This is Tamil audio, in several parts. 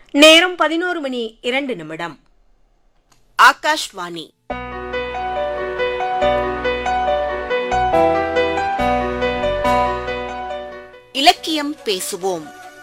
நேரம் பதினோரு மணி இரண்டு நிமிடம் ஆகாஷ்வாணி இலக்கியம் பேசுவோம்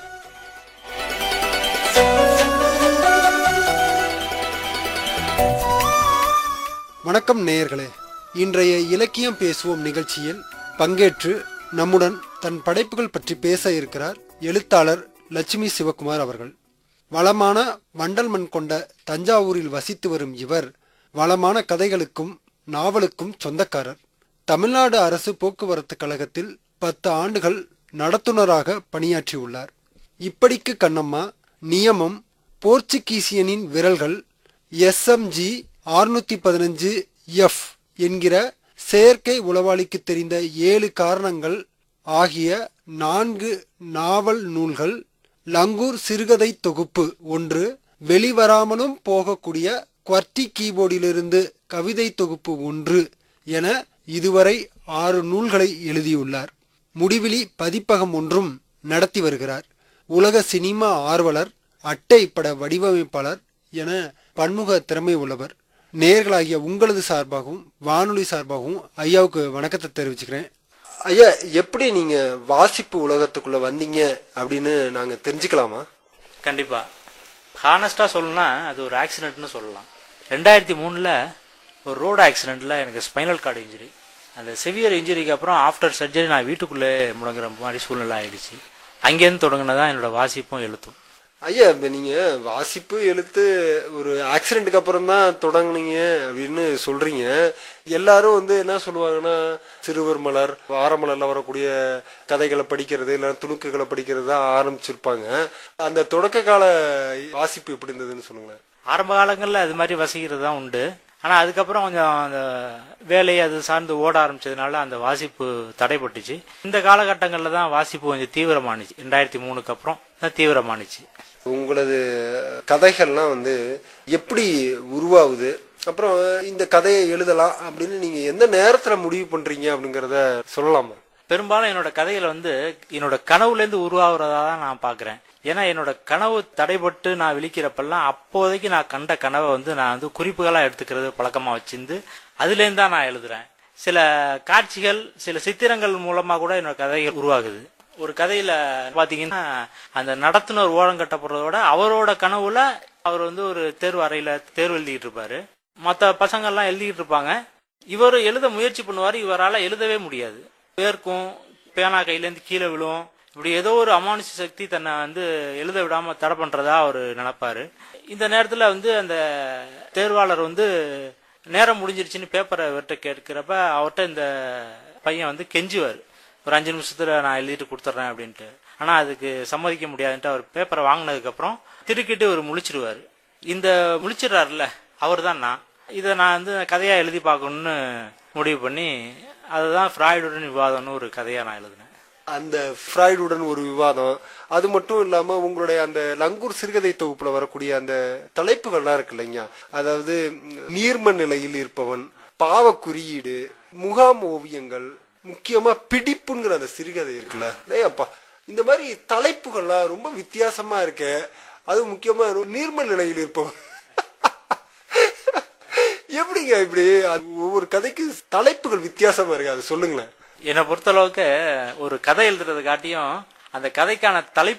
வணக்கம் நேயர்களே இன்றைய இலக்கியம் பேசுவோம் நிகழ்ச்சியில் பங்கேற்று நம்முடன் தன் படைப்புகள் பற்றி பேச இருக்கிறார் எழுத்தாளர் லட்சுமி சிவகுமார் அவர்கள் வளமான வண்டல் மண் கொண்ட தஞ்சாவூரில் வசித்து வரும் இவர் வளமான கதைகளுக்கும் நாவலுக்கும் சொந்தக்காரர் தமிழ்நாடு அரசு போக்குவரத்து கழகத்தில் பத்து ஆண்டுகள் நடத்துனராக பணியாற்றியுள்ளார் இப்படிக்கு கண்ணம்மா நியமம் போர்ச்சுகீசியனின் விரல்கள் எஸ்எம்ஜி ஆறுநூத்தி பதினஞ்சு எஃப் என்கிற செயற்கை உளவாளிக்கு தெரிந்த ஏழு காரணங்கள் ஆகிய நான்கு நாவல் நூல்கள் லங்கூர் சிறுகதை தொகுப்பு ஒன்று வெளிவராமலும் போகக்கூடிய குவர்ட்டி கீபோர்டிலிருந்து கவிதை தொகுப்பு ஒன்று என இதுவரை ஆறு நூல்களை எழுதியுள்ளார் முடிவிலி பதிப்பகம் ஒன்றும் நடத்தி வருகிறார் உலக சினிமா ஆர்வலர் அட்டை பட வடிவமைப்பாளர் என பன்முக திறமை உள்ளவர் நேர்களாகிய உங்களது சார்பாகவும் வானொலி சார்பாகவும் ஐயாவுக்கு வணக்கத்தை தெரிவிச்சுக்கிறேன் ஐயா எப்படி நீங்க வாசிப்பு உலகத்துக்குள்ள வந்தீங்க அப்படின்னு நாங்க தெரிஞ்சுக்கலாமா கண்டிப்பா ஹானஸ்டா சொல்லணும்னா அது ஒரு ஆக்சிடென்ட்னு சொல்லலாம் ரெண்டாயிரத்தி மூணுல ஒரு ரோடு ஆக்சிடென்ட்ல எனக்கு ஸ்பைனல் கார்டு இன்ஜுரி அந்த சிவியர் இன்ஜுரிக்கு அப்புறம் ஆஃப்டர் சர்ஜரி நான் வீட்டுக்குள்ளே முடங்குற மாதிரி சூழ்நிலை ஆயிடுச்சு அங்கேருந்து தொடங்கினதான் என்னோட வாசிப்பும் எழுத்தும் ஐயா இப்ப நீங்க வாசிப்பு எழுத்து ஒரு ஆக்சிடென்ட்டுக்கு அப்புறம் தான் தொடங்குனீங்க அப்படின்னு சொல்றீங்க எல்லாரும் வந்து என்ன சொல்லுவாங்கன்னா சிறுவர் மலர் வாரமலர்ல வரக்கூடிய கதைகளை படிக்கிறது இல்ல துணுக்குகளை படிக்கிறது தான் ஆரம்பிச்சிருப்பாங்க அந்த தொடக்க கால வாசிப்பு எப்படி இருந்ததுன்னு சொல்லுங்களேன் ஆரம்ப காலங்களில் அது மாதிரி வசிக்கிறது தான் உண்டு ஆனால் அதுக்கப்புறம் கொஞ்சம் அந்த வேலை அது சார்ந்து ஓட ஆரம்பிச்சதுனால அந்த வாசிப்பு தடைப்பட்டுச்சு இந்த காலகட்டங்களில் தான் வாசிப்பு கொஞ்சம் தீவிரமானுச்சு ரெண்டாயிரத்தி மூணுக்கு அப்புறம் தான் தீவிரமானுச்சு உங்களது கதைகள்லாம் வந்து எப்படி உருவாகுது அப்புறம் இந்த கதையை எழுதலாம் அப்படின்னு நீங்க எந்த நேரத்துல முடிவு பண்றீங்க அப்படிங்கறத சொல்லலாமா பெரும்பாலும் என்னோட கதைகளை வந்து என்னோட கனவுலேருந்து உருவாகிறதா தான் நான் பார்க்குறேன் ஏன்னா என்னோட கனவு தடைபட்டு நான் விழிக்கிறப்பெல்லாம் அப்போதைக்கு நான் கண்ட கனவை வந்து நான் வந்து குறிப்புகளாக எடுத்துக்கிறது பழக்கமாக வச்சிருந்து அதுலேருந்து தான் நான் எழுதுறேன் சில காட்சிகள் சில சித்திரங்கள் மூலமாக கூட என்னோட கதைகள் உருவாகுது ஒரு கதையில பாத்தீங்கன்னா அந்த நடத்துனர் ஓரம் கட்டப்படுறத விட அவரோட கனவுல அவர் வந்து ஒரு தேர்வு அறையில தேர்வு எழுதிட்டு இருப்பாரு மற்ற பசங்கள்லாம் எழுதிட்டு இருப்பாங்க இவர் எழுத முயற்சி பண்ணுவார் இவரால் எழுதவே முடியாது வேர்க்கும் பேனா கையிலேருந்து கீழே விழும் இப்படி ஏதோ ஒரு அமானுஷ சக்தி தன்னை வந்து எழுத விடாம தடை பண்றதா அவர் நினைப்பாரு இந்த நேரத்துல வந்து அந்த தேர்வாளர் வந்து நேரம் முடிஞ்சிருச்சுன்னு பேப்பரை இவர்கிட்ட கேட்கிறப்ப அவர்கிட்ட இந்த பையன் வந்து கெஞ்சுவார் ஒரு அஞ்சு நிமிஷத்துல நான் எழுதிட்டு கொடுத்துட்றேன் அப்படின்ட்டு ஆனா அதுக்கு சம்மதிக்க முடியாதுன்ட்டு அவர் பேப்பரை வாங்கினதுக்கு அப்புறம் திருக்கிட்டு ஒரு முழிச்சிருவாரு இந்த முழிச்சிடுறாருல அவர் தான் நான் இதை நான் வந்து கதையா எழுதி பார்க்கணும்னு முடிவு பண்ணி அதுதான் ஃப்ராய்டுடன் விவாதம்னு ஒரு கதையா நான் எழுதினேன் அந்த ஃப்ராய்டுடன் ஒரு விவாதம் அது மட்டும் இல்லாம உங்களுடைய அந்த லங்கூர் சிறுகதை தொகுப்புல வரக்கூடிய அந்த தலைப்புகள்லாம் இருக்கு இல்லைங்க அதாவது நீர்ம நிலையில் இருப்பவன் பாவ குறியீடு முகாம் ஓவியங்கள் முக்கியமா பிடிப்புங்கிற அந்த சிறுகதை இருக்குல்ல டேய் அப்பா இந்த மாதிரி தலைப்புகள்லாம் ரொம்ப வித்தியாசமா இருக்கு அது முக்கியமா நீர்ம நிலையில் இருப்பவன் எப்படிங்க இப்படி அது ஒவ்வொரு கதைக்கு தலைப்புகள் வித்தியாசமா இருக்கு அது சொல்லுங்களேன் என்னை பொறுத்தளவுக்கு ஒரு கதை எழுதுறதை காட்டியும் அந்த கதைக்கான தலைப்பு